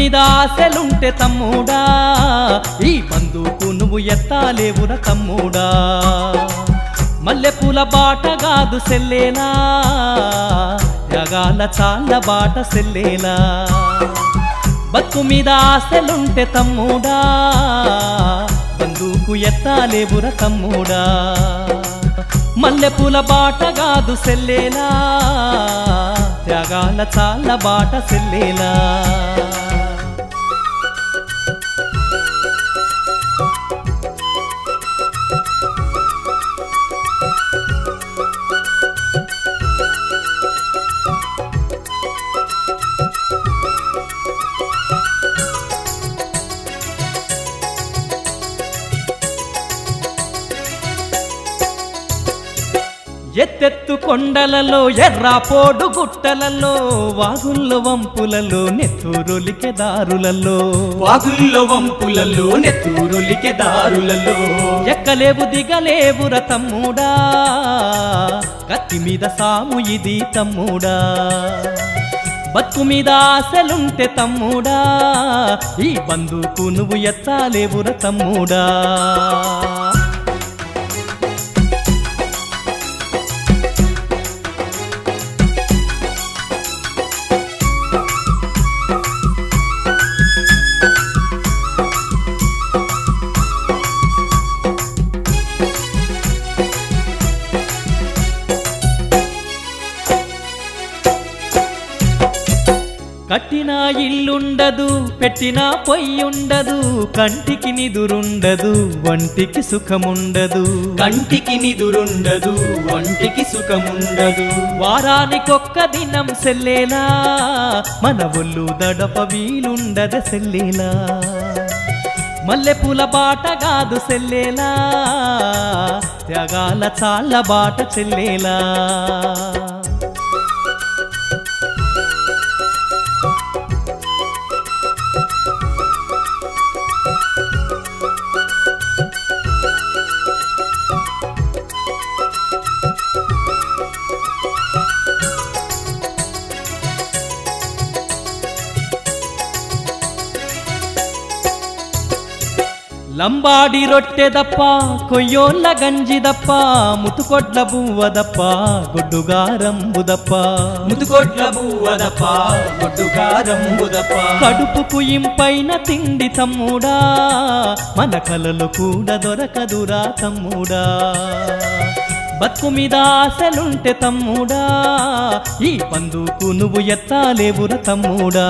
మీద ఆశలుంటే తమ్ముడా ఈ బంధువుకు నువ్వు ఎత్తాలేవుర తమ్ముడా మల్లెపూల బాట కాదు సెల్లేలా యగాల చాల బాట సెల్లేలా బతుకు మీద ఆశలుంటే తమ్ముడా బంధువుకు ఎత్తాలేవుర తమ్ముడా మల్లెపూల బాట కాదు సెల్లేలా త్యాగాల చాల బాట సెల్లేలా ఎత్తెత్తు కొండలలో ఎర్రాపోడు గుట్టలలో వాగుల్లో వంపులలో నెత్తూరులికే దారులలో వాగుల్లో వంపులలో నెత్తూరులికే దారులలో ఎక్కలేవు దిగలేవుర తమ్ముడా కత్తి మీద సాము ఇది తమ్ముడా బతుకు మీద ఆశలుంటే తమ్ముడా ఈ బంధుకు నువ్వు ఎత్తాలేవుర తమ్ముడా కట్టిన ఇల్లుండదు పెట్టిన పొయ్యుండదు కంటికి నిదురుండదు వంటికి సుఖముండదు కంటికి నిదురుండదు ఒంటికి సుఖముండదు వారానికొక్క దినం సెల్లేలా మన ఒళ్ళు దడప వీలుండద సెల్లేలా మల్లెపూల బాట కాదు సెల్లేలా త్యాగాల చాళ్ళ బాట చెల్లేలా లంబాడి రొట్టెదప్ప కొయ్యోళ్ళ గంజిదప్ప ముతుకొడ్ల బువ్వదప్ప గొడ్డుగారంబుదప్ప ముదుకొడ్ల బువ్వదప్ప గొడ్డుగారంబుదప్ప కడుపుకు ఇంపైన తిండి తమ్ముడా మన కలలు కూడా దొరకదురా తమ్ముడా బతుకు మీద ఆశలుంటే తమ్ముడా ఈ పందుకు నువ్వు ఎత్తాలేవుర తమ్ముడా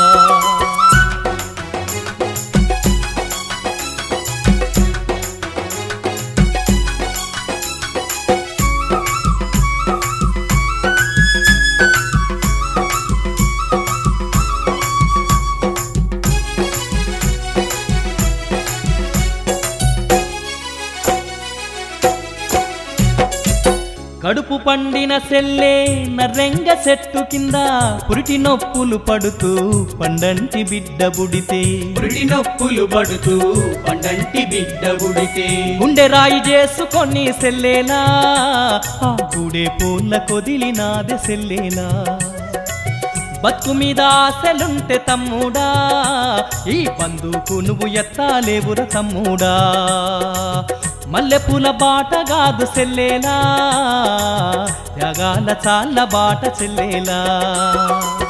కడుపు పండిన సెల్లే నర్రెంగ చెట్టు కింద పురిటి నొప్పులు పడుతూ పండంటి బిడ్డ బుడితే పురిటి నొప్పులు పడుతూ పండంటి బిడ్డ గుడితే గుండె రాయి చేసుకొని సెల్లేలా ఆ గుడే పూల కొదిలినాదే సెల్లేలా బతుకు మీద ఆశలుంటే తమ్ముడా ఈ పందుకు నువ్వు ఎత్తాలేవుర తమ్ముడా మల్లెపూల బాట కాదు సెల్లేలా త్యాగాల చాల బాట చెల్లేలా